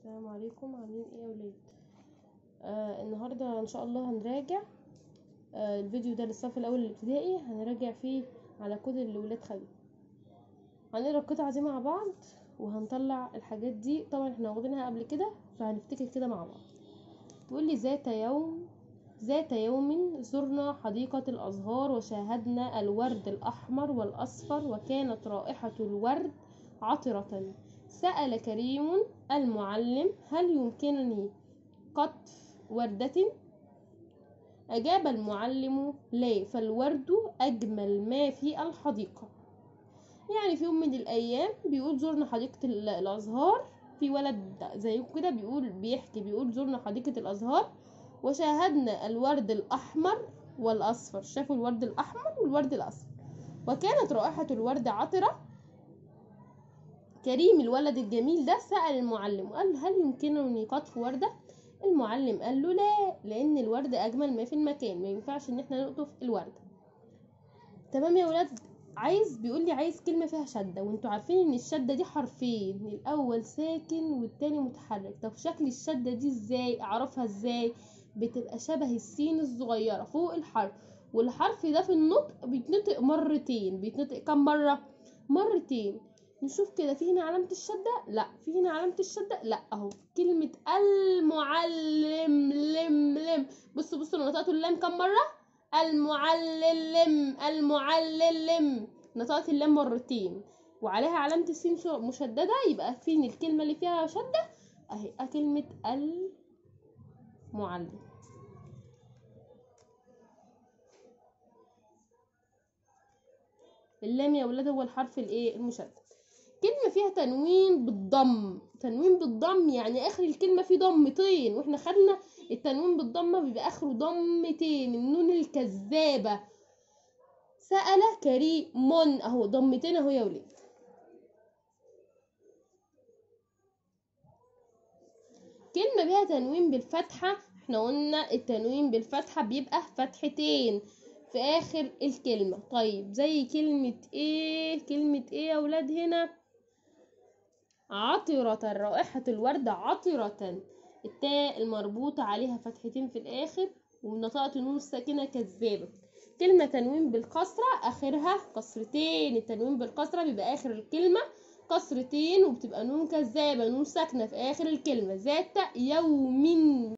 السلام عليكم عاملين ايه يا ولاد آه النهارده ان شاء الله هنراجع آه الفيديو ده للصف الاول الابتدائي هنراجع فيه على كود اللي ولاد خدوه هنقرا القطعه دي مع بعض وهنطلع الحاجات دي طبعا احنا واخدينها قبل كده فهنفتكر كده مع بعض بيقول لي ذات يوم ذات يوم زرنا حديقة الأزهار وشاهدنا الورد الأحمر والأصفر وكانت رائحة الورد عطرة سأل كريم المعلم هل يمكنني قطف وردة أجاب المعلم لا فالورد أجمل ما في الحديقة يعني في يوم من الأيام بيقول زرنا حديقة الأزهار في ولد زيكم كده بيقول بيحكي بيقول زرنا حديقة الأزهار وشاهدنا الورد الأحمر والأصفر شافوا الورد الأحمر والورد الأصفر وكانت رائحة الورد عطرة كريم الولد الجميل ده سأل المعلم وقال هل يمكنني قطف وردة المعلم قال له لا لأن الورد أجمل ما في المكان ما ينفعش إن احنا نقطف الوردة تمام يا ولاد عايز بيقول لي عايز كلمة فيها شدة وانتوا عارفين ان الشدة دي حرفين الأول ساكن والتاني متحرك طب شكل الشدة دي ازاي اعرفها ازاي بتبقى شبه السين الصغيرة فوق الحرف والحرف ده في النطق بيتنطق مرتين بيتنطق كم مرة مرتين نشوف كده في هنا علامة الشدة لا في هنا علامة الشدة لا اهو كلمة المعلم لم لم بصوا بصوا انا نطقت اللام كم مرة المعلم المعلم نطقت اللام مرتين وعليها علامة السين مشددة يبقى فين الكلمة اللي فيها شدة اهي كلمة المعلم اللام يا ولاد هو الحرف الايه المشدد كلمة فيها تنوين بالضم تنوين بالضم يعني اخر الكلمة فيه ضمتين واحنا خدنا التنوين بالضمة بيبقى اخره ضمتين النون الكذابة سأل كريم اهو ضمتين اهو يا ولاد كلمة فيها تنوين بالفتحة احنا قلنا التنوين بالفتحة بيبقى فتحتين في اخر الكلمة طيب زي كلمة ايه كلمة ايه يا ولاد هنا عطرة رائحة الورد عطرة التاء المربوطة عليها فتحتين في الآخر ونطقت النون الساكنة كذابة كلمة تنوين بالكسرة آخرها كسرتين التنوين بالكسرة بيبقى آخر الكلمة كسرتين وبتبقى نون كذابة نون ساكنة في آخر الكلمة ذات يوم